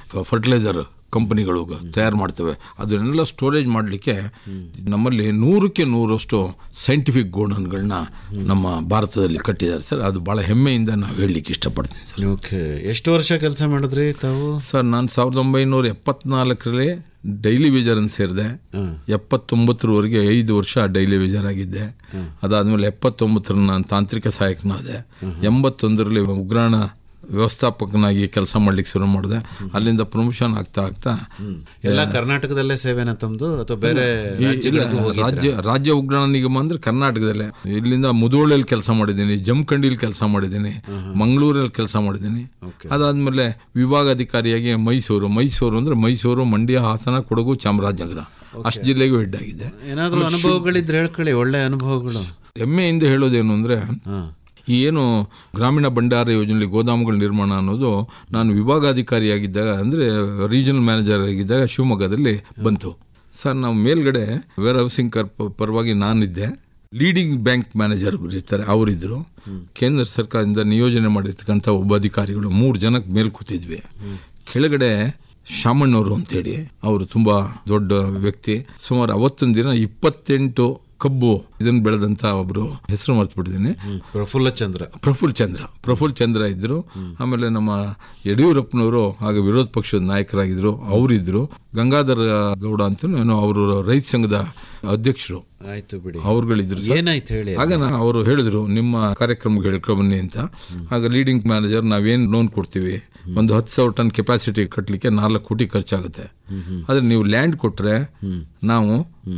Fertiliser ಕಂಪನಿಗಳು ತಯಾರು ಮಾಡ್ತವೆ ಅದನ್ನೆಲ್ಲ ಸ್ಟೋರೇಜ್ ಮಾಡಲಿಕ್ಕೆ ನಮ್ಮಲ್ಲಿ ನೂರಕ್ಕೆ ನೂರಷ್ಟು ಸೈಂಟಿಫಿಕ್ ಗೋಡನ್ಗಳನ್ನ ನಮ್ಮ ಭಾರತದಲ್ಲಿ ಕಟ್ಟಿದ್ದಾರೆ ಸರ್ ಅದು ಭಾಳ ಹೆಮ್ಮೆಯಿಂದ ನಾವು ಹೇಳಲಿಕ್ಕೆ ಇಷ್ಟಪಡ್ತೀನಿ ಸರ್ ಓಕೆ ಎಷ್ಟು ವರ್ಷ ಕೆಲಸ ಮಾಡಿದ್ರಿ ತಾವು ಸರ್ ನಾನು ಸಾವಿರದ ಒಂಬೈನೂರ ಎಪ್ಪತ್ನಾಲ್ಕರಲ್ಲಿ ಡೈಲಿ ವೇಜರನ್ನು ಸೇರಿದೆ ಎಪ್ಪತ್ತೊಂಬತ್ತರವರೆಗೆ ಐದು ವರ್ಷ ಡೈಲಿ ವೇಜರ್ ಆಗಿದ್ದೆ ಅದಾದಮೇಲೆ ಎಪ್ಪತ್ತೊಂಬತ್ತರ ನಾನು ತಾಂತ್ರಿಕ ಸಹಾಯಕನಾದೆ ಎಂಬತ್ತೊಂದರಲ್ಲಿ ಉಗ್ರಾಣ ವ್ಯವಸ್ಥಾಪಕನಾಗಿ ಕೆಲಸ ಮಾಡ್ಲಿಕ್ಕೆ ಶುರು ಮಾಡಿದೆ ಅಲ್ಲಿಂದ ಪ್ರಮೋಷನ್ ಆಗ್ತಾ ಆಗ್ತಾ ಎಲ್ಲ ಕರ್ನಾಟಕದಲ್ಲೇ ಸೇವೆನ ತಮ್ಮದು ಅಥವಾ ಬೇರೆ ಈ- ಇಲ್ಲ, ರಾಜ್ಯಗಳಿಗೂ ಹೋಗಿದ್ರಾ? ರಾಜ್ಯ ರಾಜ್ಯ ಉಗ್ರಾಣ ನಿಗಮ ಅಂದ್ರೆ ಕರ್ನಾಟಕದಲ್ಲೇ ಇಲ್ಲಿಂದ ಮುಧೋಳಲ್ಲಿ ಕೆಲಸ ಮಾಡಿದ್ದೀನಿ ಜಮಖಂಡಿಲಿ ಕೆಲಸ ಮಾಡಿದ್ದೀನಿ ಮಂಗಳೂರಲ್ಲಿ ಕೆಲಸ ಮಾಡಿದ್ದೀನಿ ಅದಾದ್ಮೇಲೆ ವಿಭಾಗಾಧಿಕಾರಿಯಾಗಿ ಮೈಸೂರು ಮೈಸೂರು ಅಂದ್ರೆ ಮೈಸೂರು ಮಂಡ್ಯ ಹಾಸನ ಕೊಡಗು ಚಾಮರಾಜನಗರ ಅಷ್ಟು ಜಿಲ್ಲೆಗೂ ಹೆಡ್ ಆಗಿದ್ದೆ ಏನಾದರೂ ಅನುಭವಗಳಿದ್ರೆ ಹೇಳ್ಕೊಳ್ಳಿ ಒಳ್ಳೆ ಅನುಭವಗಳು ಹೆಮ್ಮೆಯಿಂದ ಹೇಳೋದೇನು ಅಂದ್ರೆ ಈ ಏನು ಗ್ರಾಮೀಣ ಭಂಡಾರ ಯೋಜನೆಯಲ್ಲಿ ಗೋದಾಮುಗಳ ನಿರ್ಮಾಣ ಅನ್ನೋದು ನಾನು ವಿಭಾಗಾಧಿಕಾರಿಯಾಗಿದ್ದಾಗ ಅಂದರೆ ರೀಜನಲ್ ಮ್ಯಾನೇಜರ್ ಆಗಿದ್ದಾಗ ಶಿವಮೊಗ್ಗದಲ್ಲಿ ಬಂತು ಸರ್ ನಾವು ಮೇಲ್ಗಡೆ ವೇರ್ ಹೌಸಿಂಗ್ ಕರ್ ಪರವಾಗಿ ನಾನಿದ್ದೆ ಲೀಡಿಂಗ್ ಬ್ಯಾಂಕ್ ಮ್ಯಾನೇಜರ್ ಇರ್ತಾರೆ ಅವರಿದ್ದರು ಕೇಂದ್ರ ಸರ್ಕಾರದಿಂದ ನಿಯೋಜನೆ ಮಾಡಿರ್ತಕ್ಕಂಥ ಒಬ್ಬ ಅಧಿಕಾರಿಗಳು ಮೂರು ಜನಕ್ಕೆ ಮೇಲ್ ಕೂತಿದ್ವಿ ಕೆಳಗಡೆ ಶಾಮಣ್ಣವರು ಅಂತೇಳಿ ಅವರು ತುಂಬ ದೊಡ್ಡ ವ್ಯಕ್ತಿ ಸುಮಾರು ಅವತ್ತೊಂದು ದಿನ ಇಪ್ಪತ್ತೆಂಟು ಕಬ್ಬು ಇದನ್ನು ಬೆಳೆದಂತ ಒಬ್ರು ಹೆಸರು ಮರ್ತು ಬಿಟ್ಟಿದ್ದೀನಿ ಪ್ರಫುಲ್ಲ ಚಂದ್ರ ಪ್ರಫುಲ್ ಚಂದ್ರ ಪ್ರಫುಲ್ ಚಂದ್ರ ಇದ್ರು ಆಮೇಲೆ ನಮ್ಮ ಯಡಿಯೂರಪ್ಪನವರು ಆಗ ವಿರೋಧ ಪಕ್ಷದ ನಾಯಕರಾಗಿದ್ರು ಅವರಿದ್ರು ಗಂಗಾಧರ ಗೌಡ ಅಂತ ಏನೋ ಅವರು ರೈತ ಸಂಘದ ಅಧ್ಯಕ್ಷರು ಆಯ್ತು ಬಿಡಿ ಅವ್ರುಗಳಿದ್ರು ಸರ್. ಏನಾಯ್ತು ಹೇಳಿ ಆಗ ನಾ ಅವರು ಹೇಳಿದ್ರು ನಿಮ್ಮ ಕಾರ್ಯಕ್ರಮಕ್ಕೆ ಹೇಳ್ಕೊಬನ್ನಿ ಅಂತ ಆಗ ಲೀಡಿಂಗ್ ಮ್ಯಾನೇಜರ್ ನಾವೇನು ಲೋನ್ ಕೊಡ್ತೀವಿ ಒಂದು ಹತ್ತು ಸಾವಿರ ಟನ್ ಕೆಪಾಸಿಟಿ ಕಟ್ಟಲಿಕ್ಕೆ ನಾಲ್ಕು ಕೋಟಿ ಖರ್ಚಾಗುತ್ತೆ ಆದ್ರೆ ನೀವು ಲ್ಯಾಂಡ್ ಕೊಟ್ರೆ ನಾವು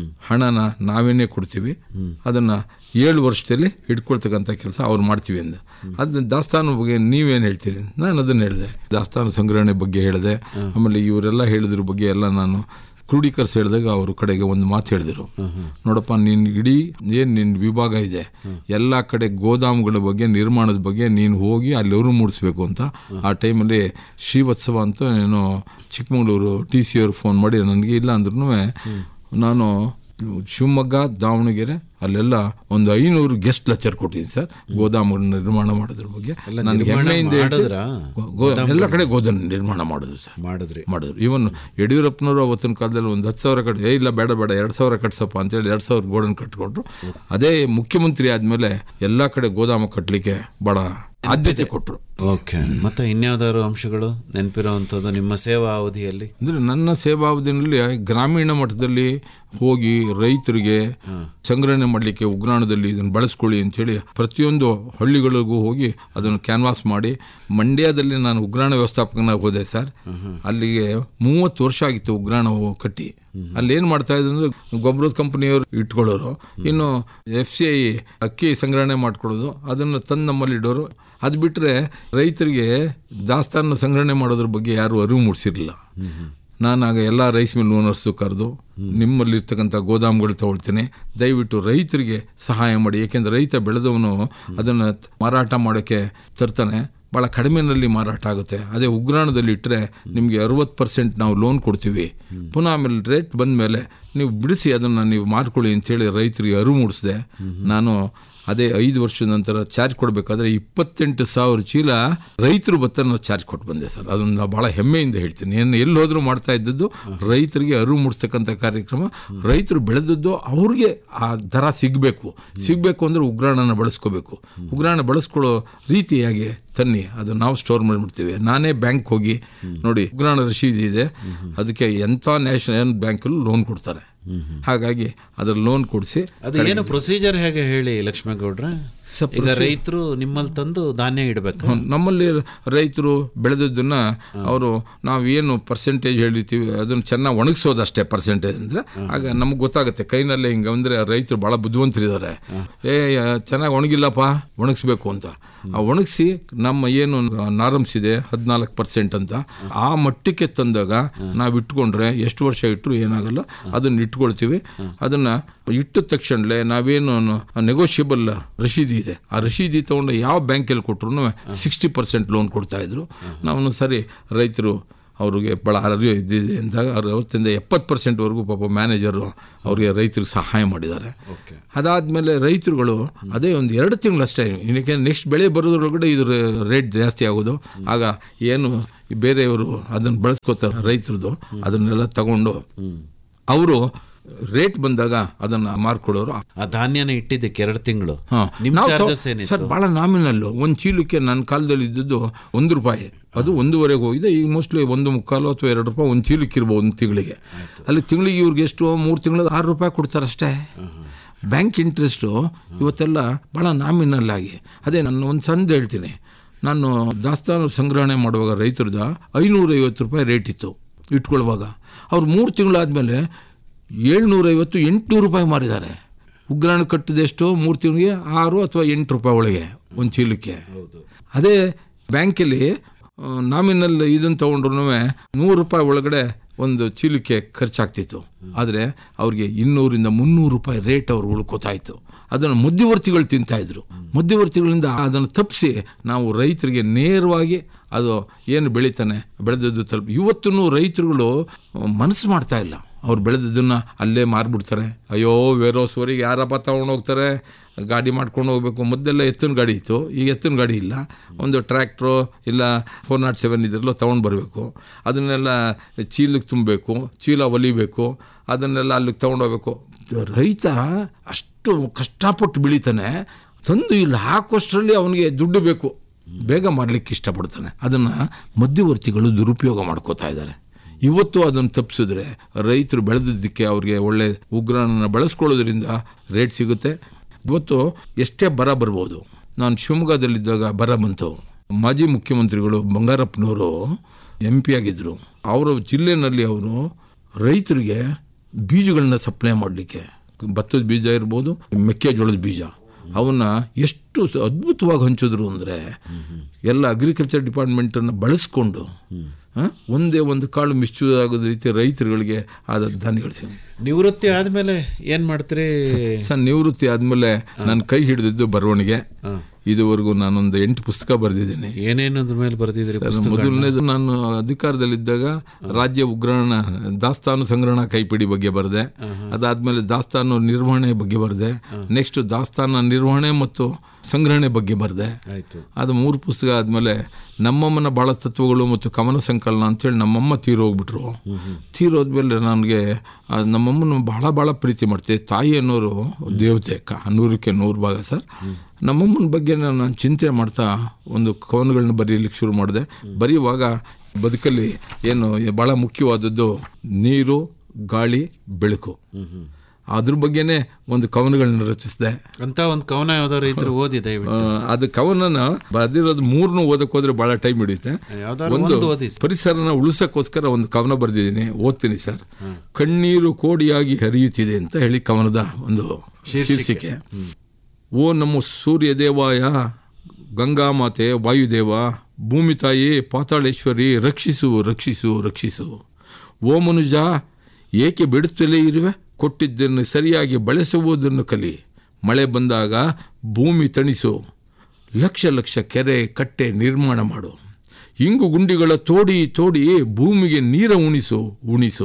ಹಣನ ನಾವೇನೇ ಕೊಡ್ತೀವಿ ಅದನ್ನ ಏಳು ವರ್ಷದಲ್ಲಿ ಹಿಡ್ಕೊಳ್ತಕ್ಕಂಥ ಕೆಲಸ ಅವ್ರು ಮಾಡ್ತೀವಿ ಅಂದ ಅದನ್ನ ದಾಸ್ತಾನು ಬಗ್ಗೆ ನೀವೇನು ಹೇಳ್ತೀರಿ ನಾನು ಅದನ್ನ ಹೇಳಿದೆ ದಾಸ್ತಾನು ಸಂಗ್ರಹಣೆ ಬಗ್ಗೆ ಹೇಳಿದೆ ಆಮೇಲೆ ಇವರೆಲ್ಲ ಹೇಳಿದ್ರ ಬಗ್ಗೆ ಎಲ್ಲ ನಾನು ಕ್ರೋಢೀಕರಿಸಿ ಹೇಳಿದಾಗ ಅವ್ರ ಕಡೆಗೆ ಒಂದು ಮಾತು ಹೇಳಿದರು ನೋಡಪ್ಪ ನಿನ್ ಇಡೀ ಏನು ನಿನ್ನ ವಿಭಾಗ ಇದೆ ಎಲ್ಲ ಕಡೆ ಗೋದಾಮುಗಳ ಬಗ್ಗೆ ನಿರ್ಮಾಣದ ಬಗ್ಗೆ ನೀನು ಹೋಗಿ ಅಲ್ಲಿ ಅವರು ಮೂಡಿಸ್ಬೇಕು ಅಂತ ಆ ಟೈಮಲ್ಲಿ ಶ್ರೀವತ್ಸವ ಅಂತ ಏನೋ ಚಿಕ್ಕಮಗಳೂರು ಟಿ ಸಿ ಅವರು ಫೋನ್ ಮಾಡಿ ನನಗೆ ಇಲ್ಲ ಅಂದ್ರೂ ನಾನು ಶಿವಮೊಗ್ಗ ದಾವಣಗೆರೆ ಅಲ್ಲೆಲ್ಲ ಒಂದು ಐನೂರು ಗೆಸ್ಟ್ ಲೆಕ್ಚರ್ ಕೊಟ್ಟಿದ್ದೀನಿ ಸರ್ ಗೋದಾಮುಗಳ ನಿರ್ಮಾಣ ಮಾಡೋದ್ರ ಬಗ್ಗೆ ನನಗೆ ನಿರ್ಮಾಣ ಹೆಮ್ಮೆಯಿಂದ ಹೇಳ್ತೀನಿ. ಮಾಡಿದ್ರಾ? ಗೋ- ಗೋ- ಎಲ್ಲ ಕಡೆ ಗೋದಾಮ ನಿರ್ಮಾಣ ಮಾಡೋದು ಸರ್ ಮಾಡಿದ್ರಿ ಮಾಡಿದ್ರು ಇವನ್ ಯಡಿಯೂರಪ್ಪನವರು ಅವತ್ತಿನ ಕಾಲದಲ್ಲಿ ಒಂದು ಹತ್ತು ಸಾವಿರ ಕಟ್ ಏ ಇಲ್ಲ ಬೇಡ ಬೇಡ ಎರಡು ಸಾವಿರ ಕಟ್ಸಪ್ಪ ಅಂತೇಳಿ ಎರಡು ಸಾವಿರ ಗೋಡನ್ ಕಟ್ಕೊಂಡ್ರು ಅದೇ ಮುಖ್ಯಮಂತ್ರಿ ಆದ್ಮೇಲೆ ಎಲ್ಲಾ ಕಡೆ ಗೋದಾಮ ಕಟ್ಟಲಿಕ್ಕೆ ಬಹಳ ಆದ್ಯತೆ ಕೊಟ್ಟರು ಓಕೆ ಮತ್ತೆ ಇನ್ಯಾವ್ದಾದ್ರು ಅಂಶಗಳು ನೆನಪಿರುವಂಥದ್ದು ನಿಮ್ಮ ಸೇವಾ ಅವಧಿಯಲ್ಲಿ ಅಂದ್ರೆ ನನ್ನ ಸೇವಾವಧಿನಲ್ಲಿ ಗ್ರಾಮೀಣ ಮಟ್ಟದಲ್ಲಿ ಹೋಗಿ ರೈತರಿಗೆ ಸಂಗ್ರಹಣೆ ಮಾಡಲಿಕ್ಕೆ ಉಗ್ರಾಣದಲ್ಲಿ ಇದನ್ನು ಬಳಸ್ಕೊಳ್ಳಿ ಅಂತೇಳಿ ಪ್ರತಿಯೊಂದು ಹಳ್ಳಿಗಳಿಗೂ ಹೋಗಿ ಅದನ್ನು ಕ್ಯಾನ್ವಾಸ್ ಮಾಡಿ ಮಂಡ್ಯದಲ್ಲಿ ನಾನು ಉಗ್ರಾಣ ವ್ಯವಸ್ಥಾಪಕನಾಗಿ ಹೋದೆ ಸರ್ ಅಲ್ಲಿಗೆ ಮೂವತ್ತು ವರ್ಷ ಆಗಿತ್ತು ಉಗ್ರಾಣ ಕಟ್ಟಿ ಅಲ್ಲಿ ಏನ್ ಮಾಡ್ತಾ ಇದ್ರು ಅಂದ್ರೆ ಗೊಬ್ಬರದ ಕಂಪನಿಯವರು ಇಟ್ಕೊಳ್ಳೋರು ಇನ್ನು ಎಫ್ ಸಿ ಐ ಅಕ್ಕಿ ಸಂಗ್ರಹಣೆ ಮಾಡ್ಕೊಳ್ಳೋದು ಅದನ್ನು ತಂದು ನಮ್ಮಲ್ಲಿ ಇಡೋರು ಅದು ಬಿಟ್ಟರೆ ರೈತರಿಗೆ ದಾಸ್ತಾನು ಸಂಗ್ರಹಣೆ ಮಾಡೋದ್ರ ಬಗ್ಗೆ ಯಾರು ಅರಿವು ಮೂಡಿಸಿರಲಿಲ್ಲ ನಾನಾಗ ಎಲ್ಲ ರೈಸ್ ಮಿಲ್ ಓನರ್ಸು ಕರೆದು ನಿಮ್ಮಲ್ಲಿರ್ತಕ್ಕಂಥ ಗೋದಾಮುಗಳು ತಗೊಳ್ತೇನೆ ದಯವಿಟ್ಟು ರೈತರಿಗೆ ಸಹಾಯ ಮಾಡಿ ಏಕೆಂದರೆ ರೈತ ಬೆಳೆದವನು ಅದನ್ನು ಮಾರಾಟ ಮಾಡೋಕ್ಕೆ ತರ್ತಾನೆ ಭಾಳ ಕಡಿಮೆನಲ್ಲಿ ಮಾರಾಟ ಆಗುತ್ತೆ ಅದೇ ಉಗ್ರಾಣದಲ್ಲಿ ಇಟ್ಟರೆ ನಿಮಗೆ ಅರವತ್ತು ಪರ್ಸೆಂಟ್ ನಾವು ಲೋನ್ ಕೊಡ್ತೀವಿ ಪುನಃ ಆಮೇಲೆ ರೇಟ್ ಬಂದ ಮೇಲೆ ನೀವು ಬಿಡಿಸಿ ಅದನ್ನು ನೀವು ಮಾಡ್ಕೊಳ್ಳಿ ಅಂತೇಳಿ ರೈತರಿಗೆ ಅರಿವು ಮೂಡಿಸಿದೆ ನಾನು ಅದೇ ಐದು ವರ್ಷದ ನಂತರ ಚಾರ್ಜ್ ಕೊಡಬೇಕಾದ್ರೆ ಇಪ್ಪತ್ತೆಂಟು ಸಾವಿರ ಚೀಲ ರೈತರು ಭತ್ತನ ಚಾರ್ಜ್ ಕೊಟ್ಟು ಬಂದೆ ಸರ್ ಅದನ್ನು ಭಾಳ ಹೆಮ್ಮೆಯಿಂದ ಹೇಳ್ತೀನಿ ಏನು ಎಲ್ಲಿ ಹೋದ್ರೂ ಮಾಡ್ತಾ ಇದ್ದದ್ದು ರೈತರಿಗೆ ಅರಿವು ಮೂಡಿಸ್ತಕ್ಕಂಥ ಕಾರ್ಯಕ್ರಮ ರೈತರು ಬೆಳೆದದ್ದು ಅವ್ರಿಗೆ ಆ ದರ ಸಿಗಬೇಕು ಸಿಗಬೇಕು ಅಂದರೆ ಉಗ್ರಾಣನ ಬಳಸ್ಕೋಬೇಕು ಉಗ್ರಾಣ ಬಳಸ್ಕೊಳ್ಳೋ ರೀತಿಯಾಗಿ ತನ್ನಿ ಅದು ನಾವು ಸ್ಟೋರ್ ಮಾಡಿಬಿಡ್ತೀವಿ ನಾನೇ ಬ್ಯಾಂಕ್ ಹೋಗಿ ನೋಡಿ ಉಗ್ರಾಣ ರಶೀದಿ ಇದೆ ಅದಕ್ಕೆ ಎಂಥ ನ್ಯಾಷನಲ್ ಬ್ಯಾಂಕಲ್ಲೂ ಲೋನ್ ಕೊಡ್ತಾರೆ ಹಾಗಾಗಿ ಅದ್ರ ಲೋನ್ ಕೊಡಿಸಿ ಅದು ಏನು ಪ್ರೊಸೀಜರ್ ಹೇಗೆ ಹೇಳಿ ಲಕ್ಷ್ಮೇಗೌಡ್ರ ಈಗ ರೈತರು ನಿಮ್ಮಲ್ಲಿ ತಂದು ಧಾನ್ಯ ಇಡಬೇಕು ನಮ್ಮಲ್ಲಿ ರೈತರು ಬೆಳೆದದ್ದನ್ನ ಅವರು ನಾವು ಏನು ಪರ್ಸೆಂಟೇಜ್ ಹೇಳಿರ್ತೀವಿ ಅದನ್ನು ಚೆನ್ನಾಗಿ ಒಣಗಿಸೋದು ಅಷ್ಟೇ ಪರ್ಸೆಂಟೇಜ್ ಅಂದ್ರೆ ಆಗ ನಮ್ಗೆ ಗೊತ್ತಾಗುತ್ತೆ ಕೈನಲ್ಲೇ ಹಿಂಗೆ ಅಂದ್ರೆ ರೈತರು ಬಹಳ ಬುದ್ಧಿವಂತರಿದ್ದಾರೆ ಏ ಚೆನ್ನಾಗಿ ಒಣಗಿಲ್ಲಪ್ಪ ಒಣಗಿಸ್ಬೇಕು ಅಂತ ಆ ಒಣಗಿಸಿ ನಮ್ಮ ಏನು ನಾರಮ್ಸ್ ಇದೆ ಹದಿನಾಲ್ಕು ಪರ್ಸೆಂಟ್ ಅಂತ ಆ ಮಟ್ಟಕ್ಕೆ ತಂದಾಗ ನಾವು ಇಟ್ಕೊಂಡ್ರೆ ಎಷ್ಟು ವರ್ಷ ಇಟ್ಟರು ಏನಾಗಲ್ಲ ಅದನ್ನ ಇಟ್ಕೊಳ್ತೀವಿ ಅದನ್ನ ಇಟ್ಟ ತಕ್ಷಣಲೇ ನಾವೇನು ನೆಗೋಷಿಯಬಲ್ ರಶೀದಿ ಇದೆ ಆ ರಶೀದಿ ತಗೊಂಡು ಯಾವ ಬ್ಯಾಂಕಲ್ಲಿ ಕೊಟ್ಟರು ಸಿಕ್ಸ್ಟಿ ಪರ್ಸೆಂಟ್ ಲೋನ್ ಕೊಡ್ತಾ ಇದ್ರು ನಾವು ಸರಿ ರೈತರು ಅವ್ರಿಗೆ ಭಾಳ ಅರಿವು ಇದ್ದಿದೆ ಅಂದಾಗ ಅವ್ರು ಅವತ್ತಿಂದ ಎಪ್ಪತ್ತು ಪರ್ಸೆಂಟ್ವರೆಗೂ ಪಾಪ ಮ್ಯಾನೇಜರು ಅವರಿಗೆ ರೈತರಿಗೆ ಸಹಾಯ ಮಾಡಿದ್ದಾರೆ ಅದಾದಮೇಲೆ ರೈತರುಗಳು ಅದೇ ಒಂದು ಎರಡು ತಿಂಗಳಷ್ಟೇ ಏನಕ್ಕೆ ನೆಕ್ಸ್ಟ್ ಬೆಳೆ ಬರೋದ್ರೊಳಗಡೆ ಇದ್ರ ರೇಟ್ ಜಾಸ್ತಿ ಆಗೋದು ಆಗ ಏನು ಈ ಬೇರೆಯವರು ಅದನ್ನು ಬಳಸ್ಕೋತಾರೆ ರೈತರದು ಅದನ್ನೆಲ್ಲ ತಗೊಂಡು ಅವರು ರೇಟ್ ಬಂದಾಗ ಅದನ್ನ ಮಾರ್ಕೊಡೋರು ಆ ಧಾನ್ಯನ ಇಟ್ಟಿದ್ದಕ್ಕೆ ಎರಡು ತಿಂಗಳು ಹಾ. ನಿಮ್ ನಾವು ಚಾರ್ಜಸ್ ತಗೊ- ಏನಿತ್ತು ಸರ್ ಬಹಳ ನಾಮಿನಲ್ಲು ಒಂದು ಚೀಲಕ್ಕೆ ನನ್ನ ಕಾಲದಲ್ಲಿ ಇದ್ದದ್ದು ಒಂದು ರೂಪಾಯಿ ಅದು ಒಂದೂವರೆಗೆ ಹೋಗಿದೆ ಈಗ ಮೋಸ್ಟ್ಲಿ ಒಂದು ಮುಕ್ಕಾಲು ಅಥವಾ ಎರಡು ರೂಪಾಯಿ ಒಂದು ಚೀಲಕ್ಕೆ ಇರ್ಬೋದು ಒಂದು ತಿಂಗಳಿಗೆ ಅಲ್ಲಿ ತಿಂಗಳಿಗೆ ಇವ್ರಿಗೆ ಎಷ್ಟು ಮೂರು ತಿಂಗಳಿಗೆ ಆರು ರೂಪಾಯಿ ಕೊಡ್ತಾರಷ್ಟೇ ಬ್ಯಾಂಕ್ ಇಂಟ್ರೆಸ್ಟು ಇವತ್ತೆಲ್ಲ ಭಾಳ ನಾಮಿನಲ್ ಆಗಿ ಅದೇ ನಾನು ಒಂದು ಸಂದ್ ಹೇಳ್ತೀನಿ ನಾನು ದಾಸ್ತಾನು ಸಂಗ್ರಹಣೆ ಮಾಡುವಾಗ ರೈತರದ ಐನೂರೈವತ್ತು ರೂಪಾಯಿ ರೇಟ್ ಇತ್ತು ಇಟ್ಕೊಳ್ಳುವಾಗ ಅವ್ರು ಮೂರು ತಿಂಗಳಾದಮೇಲೆ ಏಳ್ನೂರೈವತ್ತು ಎಂಟುನೂರು ರೂಪಾಯಿ ಮಾರಿದ್ದಾರೆ ಉಗ್ರಾಣ ಕಟ್ಟಿದೆಷ್ಟು ಮೂರು ತಿಂಗಳಿಗೆ ಆರು ಅಥವಾ ಎಂಟು ರೂಪಾಯಿ ಒಳಗೆ ಒಂದು ಚೀಲಕ್ಕೆ ಅದೇ ಬ್ಯಾಂಕಲ್ಲಿ ನಾಮಿನಲ್ ಇದನ್ನು ತೊಗೊಂಡ್ರು ನೂರು ರೂಪಾಯಿ ಒಳಗಡೆ ಒಂದು ಚೀಲಕ್ಕೆ ಖರ್ಚಾಗ್ತಿತ್ತು ಆದರೆ ಅವ್ರಿಗೆ ಇನ್ನೂರಿಂದ ಮುನ್ನೂರು ರೂಪಾಯಿ ರೇಟ್ ಅವ್ರು ಉಳ್ಕೋತಾ ಇತ್ತು ಅದನ್ನು ಮಧ್ಯವರ್ತಿಗಳು ತಿಂತಾ ಇದ್ರು ಮಧ್ಯವರ್ತಿಗಳಿಂದ ಅದನ್ನು ತಪ್ಪಿಸಿ ನಾವು ರೈತರಿಗೆ ನೇರವಾಗಿ ಅದು ಏನು ಬೆಳಿತಾನೆ ಬೆಳೆದದ್ದು ತಲುಪ ಇವತ್ತೂ ರೈತರುಗಳು ಮನಸ್ಸು ಮಾಡ್ತಾ ಇಲ್ಲ ಅವ್ರು ಬೆಳೆದದ್ದನ್ನು ಅಲ್ಲೇ ಮಾರ್ಬಿಡ್ತಾರೆ ಅಯ್ಯೋ ವೇರೋಸ್ವರಿಗೆ ಯಾರಪ್ಪ ತಗೊಂಡು ಹೋಗ್ತಾರೆ ಗಾಡಿ ಮಾಡ್ಕೊಂಡು ಹೋಗ್ಬೇಕು ಮೊದಲೆಲ್ಲ ಎತ್ತಿನ ಗಾಡಿ ಇತ್ತು ಈಗ ಎತ್ತಿನ ಗಾಡಿ ಇಲ್ಲ ಒಂದು ಟ್ರ್ಯಾಕ್ಟ್ರು ಇಲ್ಲ ಫೋರ್ ನಾಟ್ ಸೆವೆನ್ ಇದರಲ್ಲೋ ತೊಗೊಂಡು ಬರಬೇಕು ಅದನ್ನೆಲ್ಲ ಚೀಲಕ್ಕೆ ತುಂಬಬೇಕು ಚೀಲ ಒಲಿಬೇಕು ಅದನ್ನೆಲ್ಲ ಅಲ್ಲಿಗೆ ತೊಗೊಂಡೋಗ್ಬೇಕು ರೈತ ಅಷ್ಟು ಕಷ್ಟಪಟ್ಟು ಬೆಳಿತಾನೆ ತಂದು ಇಲ್ಲಿ ಹಾಕೋಷ್ಟರಲ್ಲಿ ಅವನಿಗೆ ದುಡ್ಡು ಬೇಕು ಬೇಗ ಮಾರಲಿಕ್ಕೆ ಇಷ್ಟಪಡ್ತಾನೆ ಅದನ್ನು ಮಧ್ಯವರ್ತಿಗಳು ದುರುಪಯೋಗ ಮಾಡ್ಕೋತಾ ಇದ್ದಾರೆ ಇವತ್ತು ಅದನ್ನು ತಪ್ಪಿಸಿದ್ರೆ ರೈತರು ಬೆಳೆದಿದ್ದಕ್ಕೆ ಅವ್ರಿಗೆ ಒಳ್ಳೆ ಉಗ್ರಾಣನ ಬಳಸ್ಕೊಳ್ಳೋದ್ರಿಂದ ರೇಟ್ ಸಿಗುತ್ತೆ ಇವತ್ತು ಎಷ್ಟೇ ಬರ ಬರ್ಬೋದು ನಾನು ಶಿವಮೊಗ್ಗದಲ್ಲಿದ್ದಾಗ ಬರ ಬಂತು ಮಾಜಿ ಮುಖ್ಯಮಂತ್ರಿಗಳು ಬಂಗಾರಪ್ಪನವರು ಎಂ ಪಿ ಆಗಿದ್ದರು ಅವರ ಜಿಲ್ಲೆನಲ್ಲಿ ಅವರು ರೈತರಿಗೆ ಬೀಜಗಳನ್ನ ಸಪ್ಲೈ ಮಾಡಲಿಕ್ಕೆ ಭತ್ತದ ಬೀಜ ಇರ್ಬೋದು ಮೆಕ್ಕೆಜೋಳದ ಬೀಜ ಅವನ್ನ ಎಷ್ಟು ಸ- ಅದ್ಭುತವಾಗಿ ಹಂಚಿದ್ರು ಅಂದರೆ ಎಲ್ಲ ಅಗ್ರಿಕಲ್ಚರ್ ಡಿಪಾರ್ಟ್ಮೆಂಟನ್ನು ಬಳಸ್ಕೊಂಡು ಆ, ಒಂದೇ ಒಂದು ಕಾಳು ಮಿಶ್ಚೂಸ್ ಆಗೋದ ರೀತಿ ರೈತರುಗಳಿಗೆ ಆದ ಧಾನ್ಯಗಳು ಸಿಗ ನಿವೃತ್ತಿ ಆದ್ಮೇಲೆ ಏನ್ ಮಾಡ್ತೀರಿ ಸರ್ ನಿವೃತ್ತಿ ಆದಮೇಲೆ ನನ್ನ ಕೈ ಹಿಡಿದಿದ್ದು ಬರವಣಿಗೆ ಇದುವರೆಗೂ ನಾನೊಂದು ಎಂಟು ಪುಸ್ತಕ ಬರೆದಿದ್ದೀನಿ ಏನೇನದ್ರ ಮೇಲೆ ಬರ್ತಿದ್ರಿ ಮೊದಲನೇದು ನಾನು ಅಧಿಕಾರದಲ್ಲಿದ್ದಾಗ ರಾಜ್ಯ ಉಗ್ರಾಣ ದಾಸ್ತಾನು ಸಂಗ್ರಹಣಾ ಕೈಪಿಡಿ ಬಗ್ಗೆ ಬರೆದೆ ಅದಾದ್ಮೇಲೆ ದಾಸ್ತಾನು ನಿರ್ವಹಣೆ ಬಗ್ಗೆ ಬರೆದೆ ನೆಕ್ಸ್ಟ್ ದಾಸ್ತಾನ ನಿರ್ವಹಣೆ ಮತ್ತು ಸಂಗ್ರಹಣೆ ಬಗ್ಗೆ ಬರೆದೆ ಆಯ್ತು ಅದು ಮೂರು ಪುಸ್ತಕ ಆದಮೇಲೆ ನಮ್ಮಮ್ಮನ ಬಾಳ ತತ್ವಗಳು ಮತ್ತು ಕವನ ಸಂಕಲನ ಅಂತೇಳಿ ನಮ್ಮಮ್ಮ ತೀರೋಗ್ಬಿಟ್ರು ತೀರೋದ್ಮೇಲೆ ನನಗೆ ಆ, ನಮ್ಮಮ್ಮನ ಬಹಳ ಭಾಳ ಪ್ರೀತಿ ಮಾಡ್ತೆ ತಾಯಿ ಅನ್ನೋರು ದೇವತೆ ಕ- ನೂರಕ್ಕೆ ನೂರು ಭಾಗ ಸರ್ ನಮ್ಮಮ್ಮನ ಬಗ್ಗೆ ನಾನು ಚಿಂತೆ ಮಾಡ್ತಾ ಒಂದು ಕವನಗಳನ್ನ ಬರೀಲಿಕ್ಕೆ ಶುರು ಮಾಡಿದೆ ಬರೆಯುವಾಗ ಬದುಕಲ್ಲಿ ಏನು ಭಾಳ ಮುಖ್ಯವಾದದ್ದು ನೀರು ಗಾಳಿ ಬೆಳಕು ಅದ್ರ ಬಗ್ಗೆನೇ ಒಂದು ಕವನಗಳನ್ನ ರಚಿಸಿದೆ ಅಂತ ಒಂದು ಕವನ ಯಾವ್ದಾದ್ರು ಇದ್ರೆ ಓದಿ ದಯವಿಟ್ಟು ಆ, ಅದು ಕವನನ ಬರೆದಿರೋದು ಮೂರನ್ನು ಓದಕ್ಕೆ ಹೋದ್ರೆ ಬಹಳ ಟೈಮ್ ಹಿಡಿಯುತ್ತೆ ಯಾವ್ದಾದ್ರು ಒಂದು ಒಂದು ಓದಿ ಪರಿಸರನ ಉಳಿಸಕ್ಕೋಸ್ಕರ ಒಂದು ಕವನ ಬರೆದಿದ್ದೀನಿ ಓದ್ತೀನಿ ಸರ್ ಕಣ್ಣೀರು ಕೋಡಿಯಾಗಿ ಹರಿಯುತ್ತಿದೆ ಅಂತ ಹೇಳಿ ಕವನದ ಒಂದು ಶೀರ್ಷಿಕೆ ಓ ನಮ್ಮ ಸೂರ್ಯ ದೇವಾಯ ಗಂಗಾಮಾತೆ ವಾಯುದೇವ ಭೂಮಿ ತಾಯಿ ಪಾತಾಳೇಶ್ವರಿ ರಕ್ಷಿಸು ರಕ್ಷಿಸು ರಕ್ಷಿಸು ಓ ಮನುಜ ಏಕೆ ಬಿಡುತ್ತಲೇ ಇರುವೆ ಕೊಟ್ಟಿದ್ದನ್ನು ಸರಿಯಾಗಿ ಬಳಸುವುದನ್ನು ಕಲಿ ಮಳೆ ಬಂದಾಗ ಭೂಮಿ ತಣಿಸು ಲಕ್ಷ ಲಕ್ಷ ಕೆರೆ ಕಟ್ಟೆ ನಿರ್ಮಾಣ ಮಾಡು ಇಂಗು ಗುಂಡಿಗಳ ತೋಡಿ ತೋಡಿ ಭೂಮಿಗೆ ನೀರ ಉಣಿಸು ಉಣಿಸು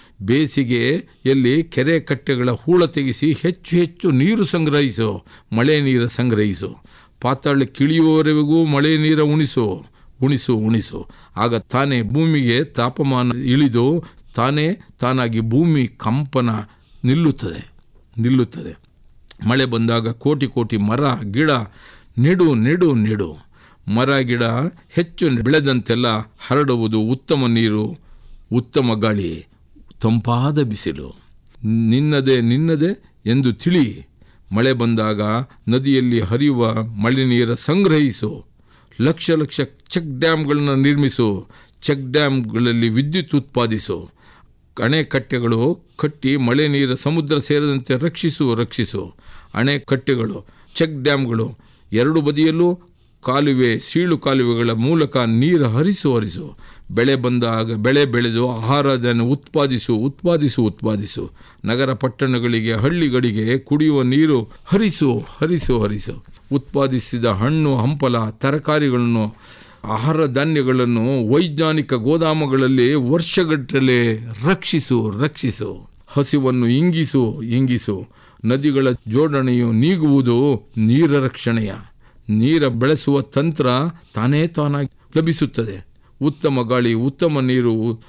ಬೇಸಿಗೆಯಲ್ಲಿ ಕೆರೆ ಕಟ್ಟೆಗಳ ಹೂಳ ತೆಗೆಸಿ ಹೆಚ್ಚು ಹೆಚ್ಚು ನೀರು ಸಂಗ್ರಹಿಸು ಮಳೆ ನೀರು ಸಂಗ್ರಹಿಸು ಪಾತಾಳ ಕಿಳಿಯುವವರೆಗೂ ಮಳೆ ನೀರ ಉಣಿಸು ಉಣಿಸು ಉಣಿಸು ಆಗ ತಾನೇ ಭೂಮಿಗೆ ತಾಪಮಾನ ಇಳಿದು ತಾನೇ ತಾನಾಗಿ ಭೂಮಿ ಕಂಪನ ನಿಲ್ಲುತ್ತದೆ ನಿಲ್ಲುತ್ತದೆ ಮಳೆ ಬಂದಾಗ ಕೋಟಿ ಕೋಟಿ ಮರ ಗಿಡ ನೆಡು ನೆಡು ನೆಡು ಮರ ಗಿಡ ಹೆಚ್ಚು ಬೆಳೆದಂತೆಲ್ಲ ಹರಡುವುದು ಉತ್ತಮ ನೀರು ಉತ್ತಮ ಗಾಳಿ ತಂಪಾದ ಬಿಸಿಲು ನಿನ್ನದೇ ನಿನ್ನದೇ ಎಂದು ತಿಳಿ ಮಳೆ ಬಂದಾಗ ನದಿಯಲ್ಲಿ ಹರಿಯುವ ಮಳೆ ನೀರ ಸಂಗ್ರಹಿಸು ಲಕ್ಷ ಲಕ್ಷ ಚೆಕ್ ಡ್ಯಾಮ್ಗಳನ್ನು ನಿರ್ಮಿಸು ಚೆಕ್ ಡ್ಯಾಮ್ಗಳಲ್ಲಿ ವಿದ್ಯುತ್ ಉತ್ಪಾದಿಸು ಅಣೆಕಟ್ಟೆಗಳು ಕಟ್ಟಿ ಮಳೆ ನೀರು ಸಮುದ್ರ ಸೇರದಂತೆ ರಕ್ಷಿಸು ರಕ್ಷಿಸು ಅಣೆಕಟ್ಟೆಗಳು ಚೆಕ್ ಡ್ಯಾಮ್ಗಳು ಎರಡು ಬದಿಯಲ್ಲೂ ಕಾಲುವೆ ಸೀಳು ಕಾಲುವೆಗಳ ಮೂಲಕ ನೀರು ಹರಿಸು ಹರಿಸು ಬೆಳೆ ಬಂದಾಗ ಬೆಳೆ ಬೆಳೆದು ಆಹಾರವನ್ನು ಉತ್ಪಾದಿಸು ಉತ್ಪಾದಿಸು ಉತ್ಪಾದಿಸು ನಗರ ಪಟ್ಟಣಗಳಿಗೆ ಹಳ್ಳಿಗಳಿಗೆ ಕುಡಿಯುವ ನೀರು ಹರಿಸು ಹರಿಸು ಹರಿಸು ಉತ್ಪಾದಿಸಿದ ಹಣ್ಣು ಹಂಪಲ ತರಕಾರಿಗಳನ್ನು ಆಹಾರ ಧಾನ್ಯಗಳನ್ನು ವೈಜ್ಞಾನಿಕ ಗೋದಾಮುಗಳಲ್ಲಿ ವರ್ಷಗಟ್ಟಲೆ ರಕ್ಷಿಸು ರಕ್ಷಿಸು ಹಸಿವನ್ನು ಇಂಗಿಸು ಇಂಗಿಸು ನದಿಗಳ ಜೋಡಣೆಯು ನೀಗುವುದು ನೀರ ರಕ್ಷಣೆಯ ನೀರ ಬೆಳೆಸುವ ತಂತ್ರ ತಾನೇ ತಾನಾಗಿ ಲಭಿಸುತ್ತದೆ ಉತ್ತಮ ಗಾಳಿ ಉತ್ತಮ ನೀರು